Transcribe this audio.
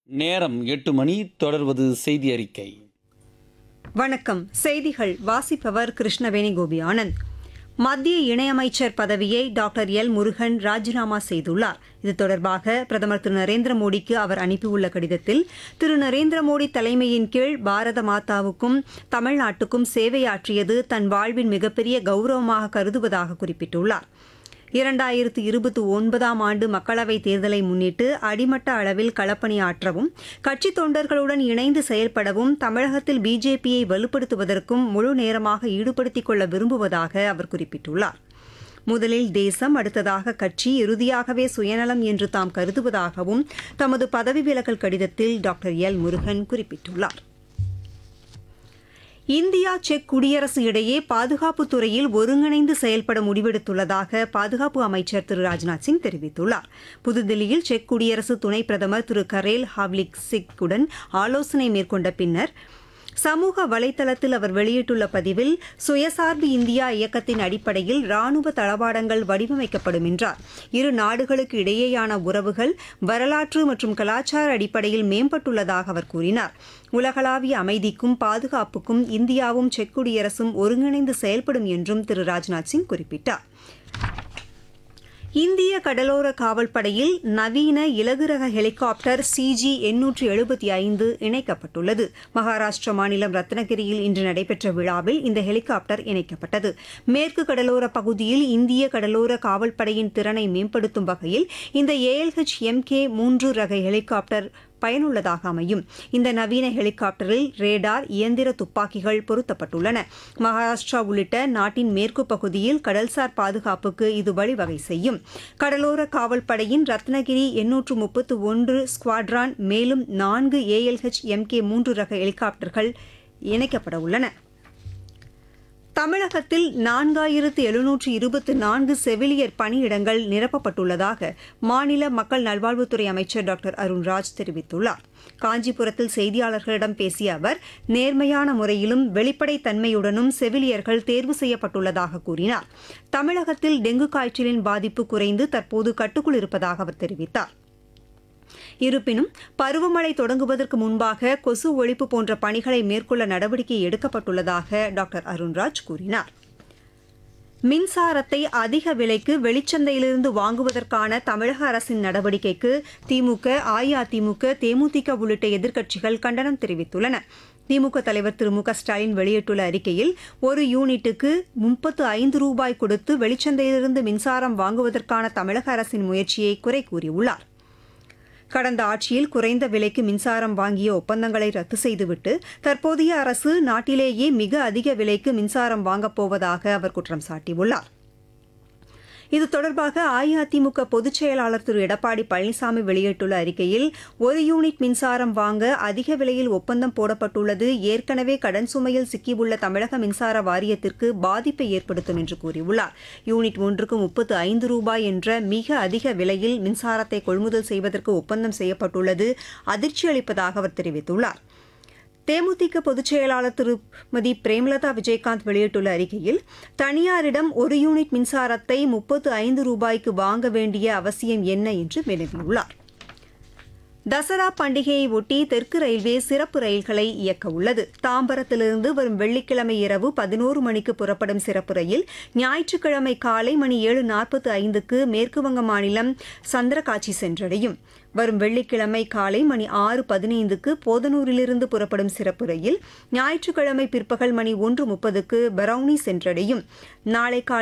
நேரம் எட்டு மணி தொடர்வது செய்தி அறிக்கை வணக்கம் செய்திகள் வாசிப்பவர் கிருஷ்ணவேணி கோபி ஆனந்த் மத்திய இணையமைச்சர் பதவியை டாக்டர் எல் முருகன் ராஜினாமா செய்துள்ளார் இது தொடர்பாக பிரதமர் திரு நரேந்திர மோடிக்கு அவர் அனுப்பியுள்ள கடிதத்தில் திரு நரேந்திர மோடி தலைமையின் கீழ் பாரத மாதாவுக்கும் தமிழ்நாட்டுக்கும் சேவையாற்றியது தன் வாழ்வின் மிகப்பெரிய கௌரவமாக கருதுவதாக குறிப்பிட்டுள்ளார் இரண்டாயிரத்து இருபத்தி ஒன்பதாம் ஆண்டு மக்களவைத் தேர்தலை முன்னிட்டு அடிமட்ட அளவில் களப்பணியாற்றவும் கட்சி தொண்டர்களுடன் இணைந்து செயல்படவும் தமிழகத்தில் பிஜேபியை வலுப்படுத்துவதற்கும் முழு நேரமாக ஈடுபடுத்திக் கொள்ள விரும்புவதாக அவர் குறிப்பிட்டுள்ளார் முதலில் தேசம் அடுத்ததாக கட்சி இறுதியாகவே சுயநலம் என்று தாம் கருதுவதாகவும் தமது பதவி விலகல் கடிதத்தில் டாக்டர் எல் முருகன் குறிப்பிட்டுள்ளார் இந்தியா செக் குடியரசு இடையே பாதுகாப்புத் துறையில் ஒருங்கிணைந்து செயல்பட முடிவெடுத்துள்ளதாக பாதுகாப்பு அமைச்சர் திரு ராஜ்நாத் சிங் தெரிவித்துள்ளார் புதுதில்லியில் செக் குடியரசு துணை பிரதமர் திரு கரேல் ஹாவ்லிக் சிக்குடன் ஆலோசனை மேற்கொண்ட பின்னர் சமூக வலைதளத்தில் அவர் வெளியிட்டுள்ள பதிவில் சுயசார்பு இந்தியா இயக்கத்தின் அடிப்படையில் ராணுவ தளவாடங்கள் வடிவமைக்கப்படும் என்றார் இரு நாடுகளுக்கு இடையேயான உறவுகள் வரலாற்று மற்றும் கலாச்சார அடிப்படையில் மேம்பட்டுள்ளதாக அவர் கூறினார் உலகளாவிய அமைதிக்கும் பாதுகாப்புக்கும் இந்தியாவும் செக் குடியரசும் ஒருங்கிணைந்து செயல்படும் என்றும் திரு ராஜ்நாத் சிங் குறிப்பிட்டார் இந்திய கடலோர காவல்படையில் நவீன இலகு ரக ஹெலிகாப்டர் சிஜி எண்ணூற்று எழுபத்தி ஐந்து இணைக்கப்பட்டுள்ளது மகாராஷ்டிர மாநிலம் ரத்னகிரியில் இன்று நடைபெற்ற விழாவில் இந்த ஹெலிகாப்டர் இணைக்கப்பட்டது மேற்கு கடலோர பகுதியில் இந்திய கடலோர காவல்படையின் திறனை மேம்படுத்தும் வகையில் இந்த ஏஎல்ஹெச் எம்கே மூன்று ரக ஹெலிகாப்டர் பயனுள்ளதாக அமையும் இந்த நவீன ஹெலிகாப்டரில் ரேடார் இயந்திர துப்பாக்கிகள் பொருத்தப்பட்டுள்ளன மகாராஷ்டிரா உள்ளிட்ட நாட்டின் மேற்கு பகுதியில் கடல்சார் பாதுகாப்புக்கு இது வழிவகை செய்யும் கடலோர காவல்படையின் ரத்னகிரி எண்ணூற்று முப்பத்து ஒன்று ஸ்குவாட்ரான் மேலும் நான்கு ஏஎல்ஹெச் எம்கே மூன்று ரக ஹெலிகாப்டர்கள் இணைக்கப்பட உள்ளன தமிழகத்தில் நான்காயிரத்து எழுநூற்று இருபத்து நான்கு செவிலியர் பணியிடங்கள் நிரப்பப்பட்டுள்ளதாக மாநில மக்கள் நல்வாழ்வுத்துறை அமைச்சர் டாக்டர் அருண்ராஜ் தெரிவித்துள்ளார் காஞ்சிபுரத்தில் செய்தியாளர்களிடம் பேசிய அவர் நேர்மையான முறையிலும் வெளிப்படைத்தன்மையுடனும் செவிலியர்கள் தேர்வு செய்யப்பட்டுள்ளதாக கூறினார் தமிழகத்தில் டெங்கு காய்ச்சலின் பாதிப்பு குறைந்து தற்போது கட்டுக்குள் இருப்பதாக அவர் தெரிவித்தார் இருப்பினும் பருவமழை தொடங்குவதற்கு முன்பாக கொசு ஒழிப்பு போன்ற பணிகளை மேற்கொள்ள நடவடிக்கை எடுக்கப்பட்டுள்ளதாக டாக்டர் அருண்ராஜ் கூறினார் மின்சாரத்தை அதிக விலைக்கு வெளிச்சந்தையிலிருந்து வாங்குவதற்கான தமிழக அரசின் நடவடிக்கைக்கு திமுக அஇஅதிமுக தேமுதிக உள்ளிட்ட எதிர்க்கட்சிகள் கண்டனம் தெரிவித்துள்ளன திமுக தலைவர் திரு மு க ஸ்டாலின் வெளியிட்டுள்ள அறிக்கையில் ஒரு யூனிட்டுக்கு முப்பத்து ஐந்து ரூபாய் கொடுத்து வெளிச்சந்தையிலிருந்து மின்சாரம் வாங்குவதற்கான தமிழக அரசின் முயற்சியை குறை கூறியுள்ளார் கடந்த ஆட்சியில் குறைந்த விலைக்கு மின்சாரம் வாங்கிய ஒப்பந்தங்களை ரத்து செய்துவிட்டு தற்போதைய அரசு நாட்டிலேயே மிக அதிக விலைக்கு மின்சாரம் வாங்கப் போவதாக அவர் குற்றம் சாட்டியுள்ளார் இது தொடர்பாக அஇஅதிமுக பொதுச் செயலாளர் திரு எடப்பாடி பழனிசாமி வெளியிட்டுள்ள அறிக்கையில் ஒரு யூனிட் மின்சாரம் வாங்க அதிக விலையில் ஒப்பந்தம் போடப்பட்டுள்ளது ஏற்கனவே கடன் சுமையில் சிக்கியுள்ள தமிழக மின்சார வாரியத்திற்கு பாதிப்பை ஏற்படுத்தும் என்று கூறியுள்ளார் யூனிட் ஒன்றுக்கு முப்பத்து ஐந்து ரூபாய் என்ற மிக அதிக விலையில் மின்சாரத்தை கொள்முதல் செய்வதற்கு ஒப்பந்தம் செய்யப்பட்டுள்ளது அதிர்ச்சி அளிப்பதாக அவர் தெரிவித்துள்ளார் தேமுதிக பொதுச் செயலாளர் திருமதி பிரேமலதா விஜயகாந்த் வெளியிட்டுள்ள அறிக்கையில் தனியாரிடம் ஒரு யூனிட் மின்சாரத்தை முப்பத்து ஐந்து ரூபாய்க்கு வாங்க வேண்டிய அவசியம் என்ன என்று வினவியுள்ளார் தசரா பண்டிகையை ஒட்டி தெற்கு ரயில்வே சிறப்பு ரயில்களை இயக்க உள்ளது தாம்பரத்திலிருந்து வரும் வெள்ளிக்கிழமை இரவு பதினோரு மணிக்கு புறப்படும் சிறப்பு ரயில் ஞாயிற்றுக்கிழமை காலை மணி ஏழு நாற்பத்து ஐந்துக்கு மேற்குவங்க மாநிலம் சந்திரகாட்சி சென்றடையும் வரும் வெள்ளிக்கிழமை காலை மணி ஆறு பதினைந்துக்கு போதனூரிலிருந்து புறப்படும் சிறப்பு ரயில் ஞாயிற்றுக்கிழமை பிற்பகல் மணி ஒன்று முப்பதுக்கு பரௌனி சென்றடையும் நாளை காலை